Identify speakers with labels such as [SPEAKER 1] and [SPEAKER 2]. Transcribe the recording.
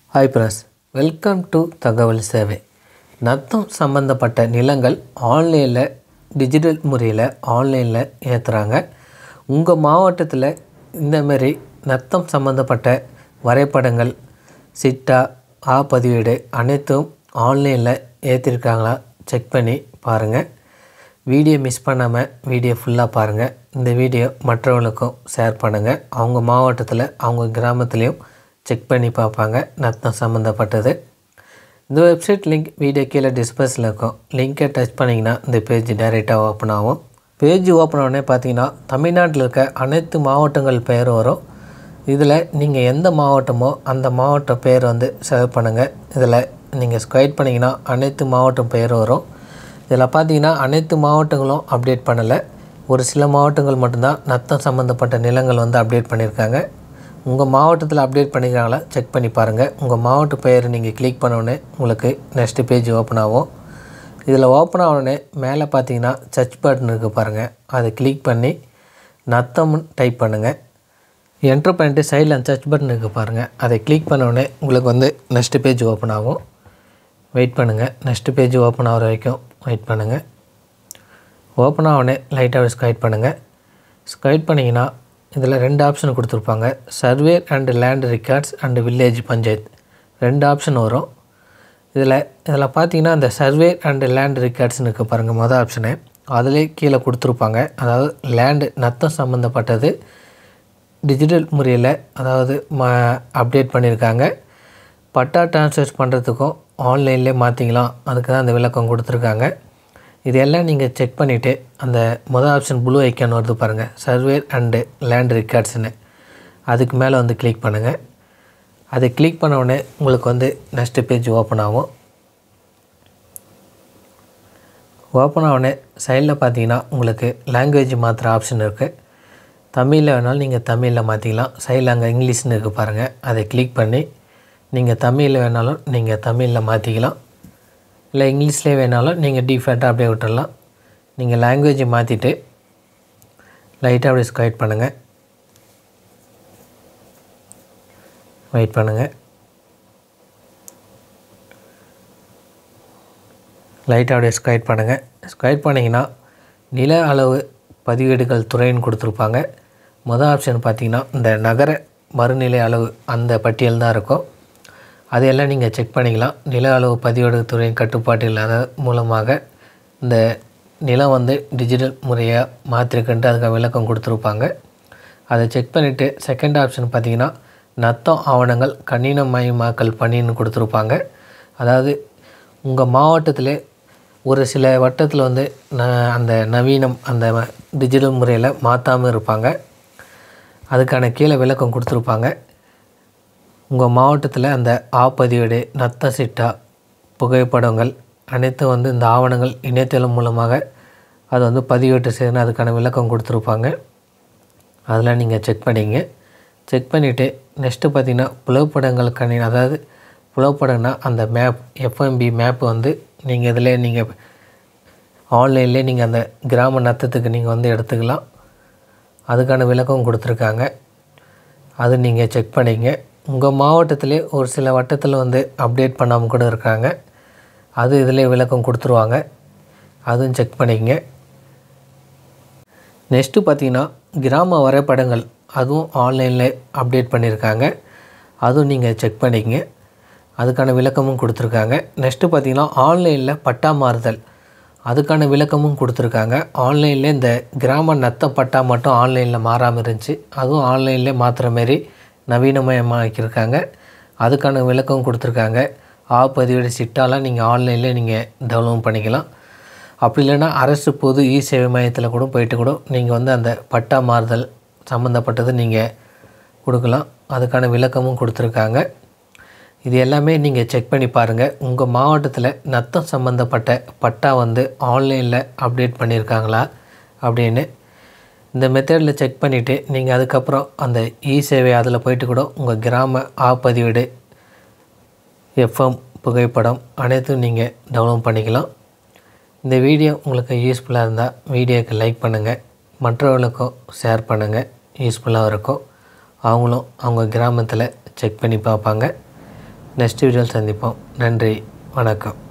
[SPEAKER 1] hi press welcome to தகவல் சேவை நத்தம் சம்மந்தப்பட்ட நிலங்கள் ஆன்லைனில் டிஜிட்டல் முறையில் ஆன்லைனில் ஏற்றுறாங்க உங்கள் மாவட்டத்தில் இந்தமாரி நத்தம் சம்மந்தப்பட்ட வரைபடங்கள் சிட்டா ஆ பதிவேடு அனைத்தும் ஆன்லைனில் ஏற்றிருக்காங்களா செக் பண்ணி பாருங்கள் வீடியோ மிஸ் பண்ணாமல் வீடியோ ஃபுல்லாக பாருங்கள் இந்த வீடியோ மற்றவங்களுக்கும் ஷேர் பண்ணுங்கள் அவங்க மாவட்டத்தில் அவங்க கிராமத்துலேயும் செக் பண்ணி பார்ப்பாங்க நத்தம் சம்மந்தப்பட்டது இந்த வெப்சைட் லிங்க் வீடியோ கீழே டிஸ்பிளேஸில் இருக்கும் லிங்கை டச் பண்ணிங்கன்னா இந்த பேஜ் டைரெக்டாக ஓப்பன் ஆகும் பேஜ் ஓப்பன் உடனே பார்த்தீங்கன்னா தமிழ்நாட்டில் இருக்க அனைத்து மாவட்டங்கள் பெயர் வரும் இதில் நீங்கள் எந்த மாவட்டமோ அந்த மாவட்ட பேர் வந்து செலக்ட் பண்ணுங்கள் இதில் நீங்கள் ஸ்கொயட் பண்ணிங்கன்னா அனைத்து மாவட்டம் பெயர் வரும் இதில் பார்த்தீங்கன்னா அனைத்து மாவட்டங்களும் அப்டேட் பண்ணலை ஒரு சில மாவட்டங்கள் மட்டும்தான் நத்தம் சம்மந்தப்பட்ட நிலங்கள் வந்து அப்டேட் பண்ணியிருக்காங்க உங்கள் மாவட்டத்தில் அப்டேட் பண்ணிக்கிறாங்களா செக் பண்ணி பாருங்கள் உங்கள் மாவட்ட பெயர் நீங்கள் கிளிக் பண்ணோடனே உங்களுக்கு நெக்ஸ்ட்டு பேஜ் ஓப்பன் ஆகும் இதில் ஓப்பன் ஆனோடனே மேலே பார்த்தீங்கன்னா சர்ச் பட்டன் இருக்குது பாருங்கள் அதை கிளிக் பண்ணி நத்தம்னு டைப் பண்ணுங்கள் என்ட்ரு பண்ணிட்டு சைடில் அந்த சர்ச் பட்டன் இருக்குது பாருங்கள் அதை கிளிக் பண்ணோடனே உங்களுக்கு வந்து நெக்ஸ்ட்டு பேஜ் ஓப்பன் ஆகும் வெயிட் பண்ணுங்கள் நெக்ஸ்ட்டு பேஜ் ஓப்பன் ஆகிற வரைக்கும் வெயிட் பண்ணுங்கள் ஓப்பன் ஆகனே லைட்டாக ஸ்கைட் பண்ணுங்கள் ஸ்கைட் பண்ணிங்கன்னா இதில் ரெண்டு ஆப்ஷன் கொடுத்துருப்பாங்க survey and land records and village panchayat ரெண்டு ஆப்ஷன் வரும் இதில் இதில் பார்த்தீங்கன்னா இந்த சர்வே அண்டு லேண்ட் ரெக்கார்ட்ஸ்னு இருக்குது பாருங்கள் மொதல் ஆப்ஷனு அதிலே கீழே கொடுத்துருப்பாங்க அதாவது லேண்டு நத்தம் சம்மந்தப்பட்டது டிஜிட்டல் முறையில் அதாவது ம அப்டேட் பண்ணியிருக்காங்க பட்டா ட்ரான்ஸ்ஃபர் பண்ணுறதுக்கும் ஆன்லைன்லேயே மாற்றிக்கலாம் அதுக்கு தான் அந்த விளக்கம் கொடுத்துருக்காங்க இதெல்லாம் நீங்கள் செக் பண்ணிவிட்டு அந்த மொதல் ஆப்ஷன் ப்ளூ ஐக்கான் வருது பாருங்கள் சர்வே அண்டு லேண்ட் ரெக்கார்ட்ஸ்னு அதுக்கு மேலே வந்து கிளிக் பண்ணுங்கள் அதை கிளிக் பண்ண உடனே உங்களுக்கு வந்து நெக்ஸ்ட்டு பேஜ் ஓப்பன் ஆகும் ஓப்பன் ஆகனே சைடில் பார்த்தீங்கன்னா உங்களுக்கு லாங்குவேஜ் மாற்றுற ஆப்ஷன் இருக்குது தமிழில் வேணாலும் நீங்கள் தமிழில் மாற்றிக்கலாம் சைடில் அங்கே இங்கிலீஷ்னு இருக்குது பாருங்கள் அதை கிளிக் பண்ணி நீங்கள் தமிழில் வேணாலும் நீங்கள் தமிழில் மாற்றிக்கலாம் இல்லை இங்கிலீஷ்லேயே வேணாலும் நீங்கள் டிஃபால்ட்டாக அப்படியே விட்டுடலாம் நீங்கள் லாங்குவேஜை மாற்றிட்டு லைட்டாக அப்படியே ஸ்கைட் பண்ணுங்கள் வெயிட் பண்ணுங்கள் லைட்டாக அப்படியே ஸ்கைட் பண்ணுங்கள் ஸ்கைட் பண்ணிங்கன்னா நில அளவு பதிவேடுகள் துறைன்னு கொடுத்துருப்பாங்க மொதல் ஆப்ஷன் பார்த்திங்கன்னா இந்த நகர மறுநிலை அளவு அந்த பட்டியல் தான் இருக்கும் அதையெல்லாம் நீங்கள் செக் பண்ணிக்கலாம் நில அளவு பதிவேடு துறையின் கட்டுப்பாட்டு இல்லாத மூலமாக இந்த நிலம் வந்து டிஜிட்டல் முறையாக மாற்றிருக்குன்ட்டு அதுக்கு விளக்கம் கொடுத்துருப்பாங்க அதை செக் பண்ணிவிட்டு செகண்ட் ஆப்ஷன் பார்த்திங்கன்னா நத்தம் ஆவணங்கள் கணினமயமாக்கல் பணின்னு கொடுத்துருப்பாங்க அதாவது உங்கள் மாவட்டத்திலே ஒரு சில வட்டத்தில் வந்து ந அந்த நவீனம் அந்த டிஜிட்டல் முறையில் மாற்றாமல் இருப்பாங்க அதுக்கான கீழே விளக்கம் கொடுத்துருப்பாங்க உங்கள் மாவட்டத்தில் அந்த ஆப்பதிவேடு நத்த சிட்டா புகைப்படங்கள் அனைத்தும் வந்து இந்த ஆவணங்கள் இணையதளம் மூலமாக அது வந்து பதிவேட்டு செய்யணும் அதுக்கான விளக்கம் கொடுத்துருப்பாங்க அதெல்லாம் நீங்கள் செக் பண்ணிங்க செக் பண்ணிவிட்டு நெக்ஸ்ட்டு பார்த்தீங்கன்னா புலப்படங்களுக்கான அதாவது புலப்படம்னா அந்த மேப் எஃப்எம்பி மேப் வந்து நீங்கள் இதில் நீங்கள் ஆன்லைன்லேயே நீங்கள் அந்த கிராம நத்தத்துக்கு நீங்கள் வந்து எடுத்துக்கலாம் அதுக்கான விளக்கம் கொடுத்துருக்காங்க அது நீங்கள் செக் பண்ணிங்க உங்கள் மாவட்டத்திலே ஒரு சில வட்டத்தில் வந்து அப்டேட் பண்ணாமல் கூட இருக்காங்க அது இதிலே விளக்கம் கொடுத்துருவாங்க அதுவும் செக் பண்ணிக்கங்க நெக்ஸ்ட்டு பார்த்தீங்கன்னா கிராம வரைபடங்கள் அதுவும் ஆன்லைனில் அப்டேட் பண்ணியிருக்காங்க அதுவும் நீங்கள் செக் பண்ணிக்கங்க அதுக்கான விளக்கமும் கொடுத்துருக்காங்க நெக்ஸ்ட்டு பார்த்தீங்கன்னா ஆன்லைனில் பட்டா மாறுதல் அதுக்கான விளக்கமும் கொடுத்துருக்காங்க ஆன்லைனில் இந்த கிராம நத்த பட்டா மட்டும் ஆன்லைனில் மாறாமல் இருந்துச்சு அதுவும் ஆன்லைனில் மாற்றுற மாரி நவீனமயமாக்கியிருக்காங்க அதுக்கான விளக்கம் கொடுத்துருக்காங்க ஆ பதிவேடு சிட்டாலாம் நீங்கள் ஆன்லைனில் நீங்கள் டெவலப் பண்ணிக்கலாம் அப்படி இல்லைன்னா அரசு பொது இ சேவை மையத்தில் கூட போயிட்டு கூட நீங்கள் வந்து அந்த பட்டா மாறுதல் சம்மந்தப்பட்டது நீங்கள் கொடுக்கலாம் அதுக்கான விளக்கமும் கொடுத்துருக்காங்க இது எல்லாமே நீங்கள் செக் பண்ணி பாருங்கள் உங்கள் மாவட்டத்தில் நத்தம் சம்மந்தப்பட்ட பட்டா வந்து ஆன்லைனில் அப்டேட் பண்ணியிருக்காங்களா அப்படின்னு இந்த மெத்தடில் செக் பண்ணிவிட்டு நீங்கள் அதுக்கப்புறம் அந்த இ சேவை அதில் போயிட்டு கூட உங்கள் கிராம ஆ பதிவேடு எஃப்எம் புகைப்படம் அனைத்தும் நீங்கள் டவுன்லோட் பண்ணிக்கலாம் இந்த வீடியோ உங்களுக்கு யூஸ்ஃபுல்லாக இருந்தால் வீடியோக்கு லைக் பண்ணுங்கள் மற்றவர்களுக்கும் ஷேர் பண்ணுங்கள் யூஸ்ஃபுல்லாக இருக்கும் அவங்களும் அவங்க கிராமத்தில் செக் பண்ணி பார்ப்பாங்க நெக்ஸ்ட் வீடியோவில் சந்திப்போம் நன்றி வணக்கம்